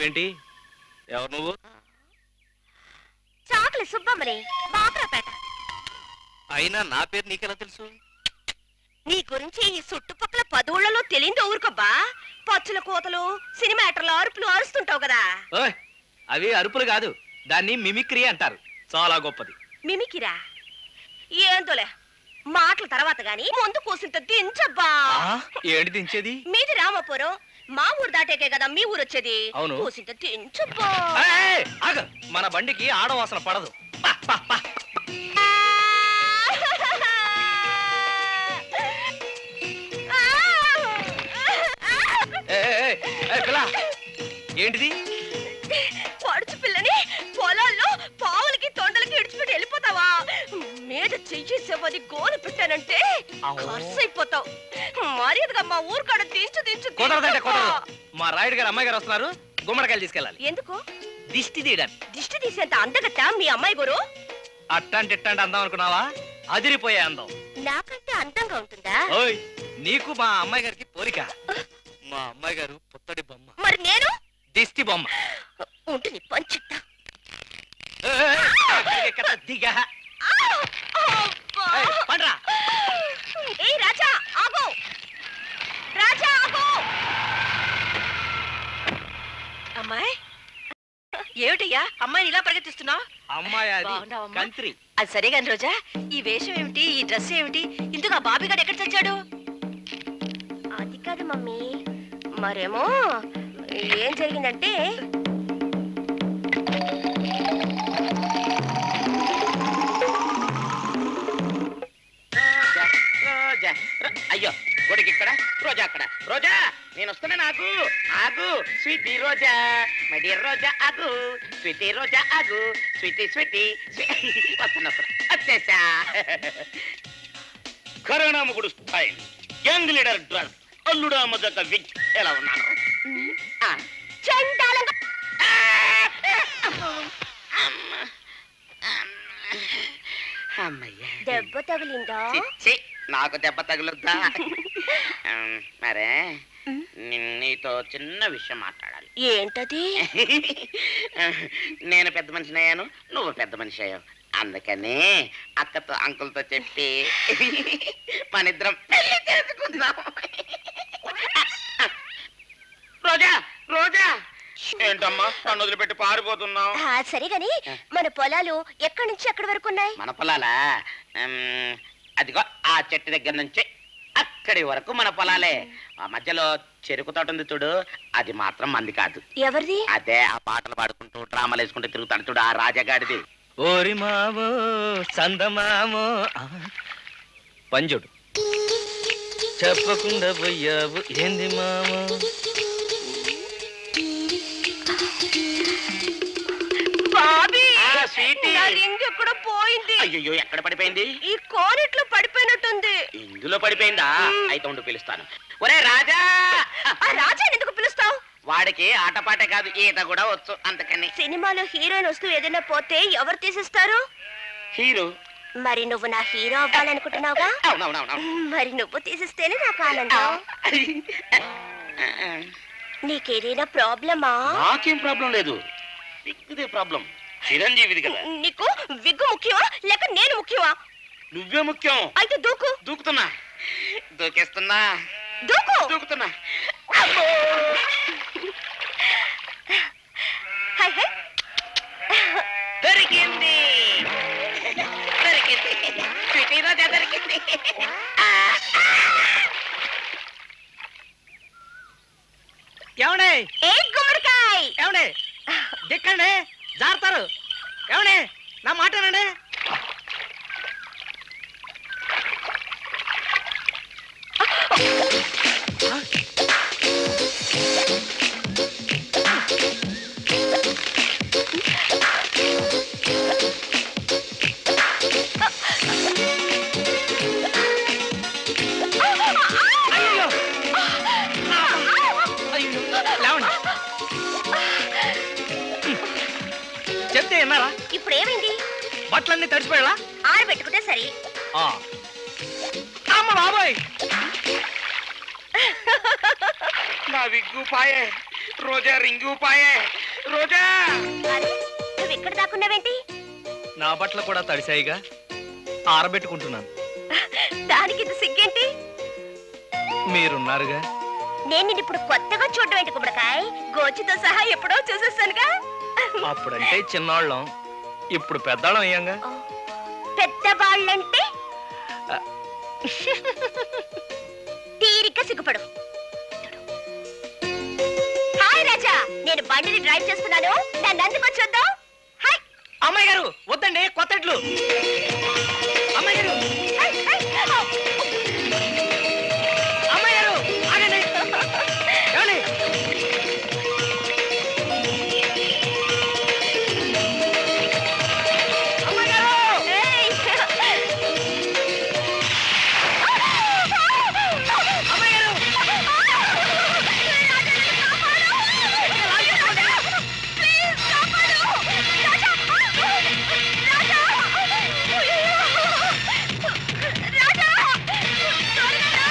ఏంటి ఎవరు నువ్వు చాకలి సుబ్బమ్మని బాక్రాపేట అయినా నా పేరు నీకెలా తెలుసు నీ గురించి ఈ చుట్టుపక్కల పదవుళ్లలో తెలియదు ఊరుకోబ్బా పచ్చుల కోతలు సినిమాటర్లు అరుపులు అరుస్తుంటావు కదా ఓయ్ అవి అరుపులు కాదు దాన్ని మిమిక్రీ అంటారు చాలా గొప్పది మిమికిరా ఏందోలే మాటల తర్వాత గాని ముందు కూసింత దించబ్బా ఆ, ఏంటి దించేది మీది రామపురం మా ఊరు దాటేకే కదా మీ ఊరు వచ్చేది అవును. కూసింత దించబ్బా ఏయ్, ఆగు. మన బండికి ఆడవాసన పడదు పా, పా, పా. ఏయ్, ఏయ్, ఏయ్, పిల్ల ఏంటిది పడుచు పిల్లని పొలాల్లో పావులకి తొండలకి ఇడిచిపెట్టి వెళ్ళిపోతావా మీద చెయ్యేసేవని గోలు పెట్టానంటే అవ్వో. ఖర్చు అయిపోతావు మర్యాదగా మా ఊరు కాడ దించు దించు కుదరదంటే దించు. కుదరదు మా రాయుడు గారు అమ్మాయి గారు వస్తున్నారు గుమ్మడికాయలు తీసుకెళ్ళాలి ఎందుకు దిష్టి తీయడానికి దిష్టి తీసేంత అందగత్తా మీ అమ్మాయి గురు అట్టంటి ఇట్టంటి అందం అనుకున్నావా అదిరిపోయే అందం నాకంటే అందంగా ఉంటుందా ఓయ్ నీకు మా అమ్మాయి గారికి పోలిక మా అమ్మాయి గారు పుత్తడి బొమ్మ మరి నేను దిష్టి బొమ్మ ఉంటుంది పంచిత్తా ఏయ్, ఏయ్, ఎక్కడ దిగా ఏయ్, పండ్రా ఏ రాజా ఆగు రాజా ఆగు అమ్మాయి ఏమిటయ్యా అమ్మాయిని ఇలా పరిగెత్తిస్తున్నావు అమ్మాయి అది బాగున్నావమ్మా? కంత్రి అది సరే గాని రోజా ఈ వేషం ఏమిటి ఈ డ్రెస్ ఏమిటి ఇందుకు ఆ బాబిగాడు ఎక్కడ చచ్చాడు అది కాదు మమ్మీ మరేమో ఏం జరిగిందంటే రోజా రో- అయ్యో కొడుకు ఇక్కడ రోజా అక్కడ రోజా నేను వస్తున్నా నాకు ఆగు sweety Roja my dear Roja ఆగు స్వీటీ రోజా ఆగు స్వీటీ స్వీటీ స్వీ- వస్తున్నా వస్తున్నా వచ్చేసా కరోనా ముగుడు స్టైల్ యంగ్ లీడర్ డ్రెస్ అల్లుడా మొదట విగ్ ఎలా ఉన్నాను ఆ. చండాలంగా ఆ! అమ్మ. అమ్మ. అమ్మయ్యా దెబ్బ తగిలిందా చిచ్చి నాకు దెబ్బ తగులుద్దా ఉమ్, మరే ని- నీతో చిన్న విషయం మాట్లాడాలి ఏంటది నేను పెద్ద మనిషిని అయ్యాను నువ్వు పెద్ద మనిషి అయ్యావు అందుకని అక్కతో అంకుల్తో చెప్పి మనిద్దరం పెళ్లి చేసుకుందాం రోజా రోజా ఏంటమ్మా నన్ను వదిలిపెట్టి పారిపోతున్నావు ఆ, సరే గాని మన పొలాలు ఎక్కడి నుంచి ఎక్కడి వరకు ఉన్నాయి మన పొలాలా ఉమ్, అదిగో ఆ చెట్టు దగ్గర నుంచి అక్కడి వరకు మన పొలాలే ఆ మధ్యలో చెరుకు తోట ఉంది చూడు అది మాత్రం మంది కాదు ఎవరిది అదే ఆ పాటలు పాడుకుంటూ డ్రామాలు వేసుకుంటూ తిరుగుతాడు చూడు ఆ రాజగాడిది ఓరి మావో సందమామో ఆ, పంజుడు చెప్పకుండా పోయావు ఏంది మామో బాబీ ఆ, స్వీటీ. నా రింగ్ ఎక్కడ పోయింది అయ్యో ఎక్కడ పడిపోయింది ఈ కోనిట్లో పడిపోయినట్టుంది ఇందులో పడిపోయిందా అయితే ఉండు పిలుస్తాను ఒరే రాజా ఆ రాజాని ఎందుకు పిలుస్తావు వాడికి ఆటపాటే కాదు ఈత కూడా వచ్చు అందుకని సినిమాలో హీరోయిన్ వస్తువు ఏదైనా పోతే ఎవరు తీసిస్తారు హీరో మరి నువ్వు నా హీరో అవ్వాలనుకుంటున్నావుగా అవునవునవును మరి నువ్వు తీసిస్తేనే నాకు ఆనందం నీకేదైనా ప్రాబ్లమా నాకేం ప్రాబ్లం లేదు సిగ్గుదే ప్రాబ్లం చిరంజీవిది కదా నీకు విగ్గు ముఖ్యమా లేక నేను ముఖ్యమా నువ్వే ముఖ్యం అయితే దూకు దూకుతున్నా దూకేస్తున్నా దూకు దూకుతున్నా హై హై దొరికింది దొరికింది స్వీటీ రోజా దొరికింది ఏమండే ఏ గుమ్మడికాయ్ ఏమండే దిక్కండి జారుతారు ఏమండే నా మాటనండి అయ్యో అయ్యో లేవండి చెప్తే విన్నారా ఇప్పుడు ఏమైంది బట్టలన్నీ తడిచిపోయాలా ఆరబెట్టుకుంటే సరి ఆ. అమ్మ బాబోయ్ నా విగ్గు పాయే రోజా రింగు పాయే రోజా అరే నువ్వు ఇక్కడ దాక్కున్నావేంటి నా బట్టలు కూడా తడిసాయిగా ఆరబెట్టుకుంటున్నాను దానికి ఇంత సిగ్గేంటి మీరున్నారుగా నేను నిన్ను ఇప్పుడు కొత్తగా చూడడం ఏంటి కుమ్మడికాయ్ గోచితో సహా ఎప్పుడో చూసేస్తానుగా అప్పుడంటే చిన్నవాళ్ళం ఇప్పుడు పెద్దాళ్ళం అయ్యాంగా పెద్దవాళ్ళంటే తీరిక సిగ్గుపడు హాయ్ రాజా నేను బండిని డ్రైవ్ చేస్తున్నాను నన్ను అందుకు చూద్దాం హాయ్ అమ్మాయి గారు వద్దండి కొత్తట్లు అమ్మాయి గారు హాయ్ హాయ్ అమ్మాయి గారు ఆగండి ఏమండి? అమ్మాయి గారు ఏయ్! అమ్మాయి గారు ప్లీజ్ కాపాడు! రాజా! రాజా! రాజా! త్వరగా రా!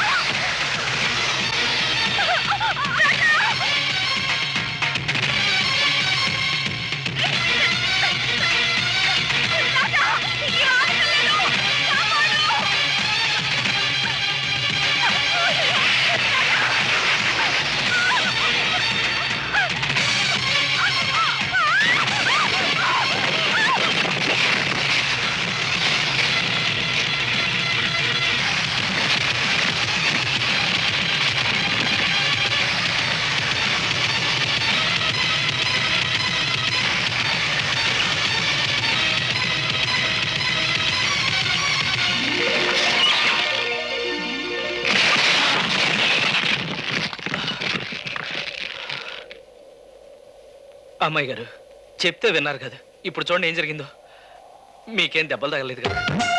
రాజా! రాజా! ఈ ఆడపిల్లను కాపాడు! అమ్మాయి గారు చెప్తే విన్నారు కదా ఇప్పుడు చూడండి ఏం జరిగిందో మీకేం దెబ్బలు తగలేదు కదా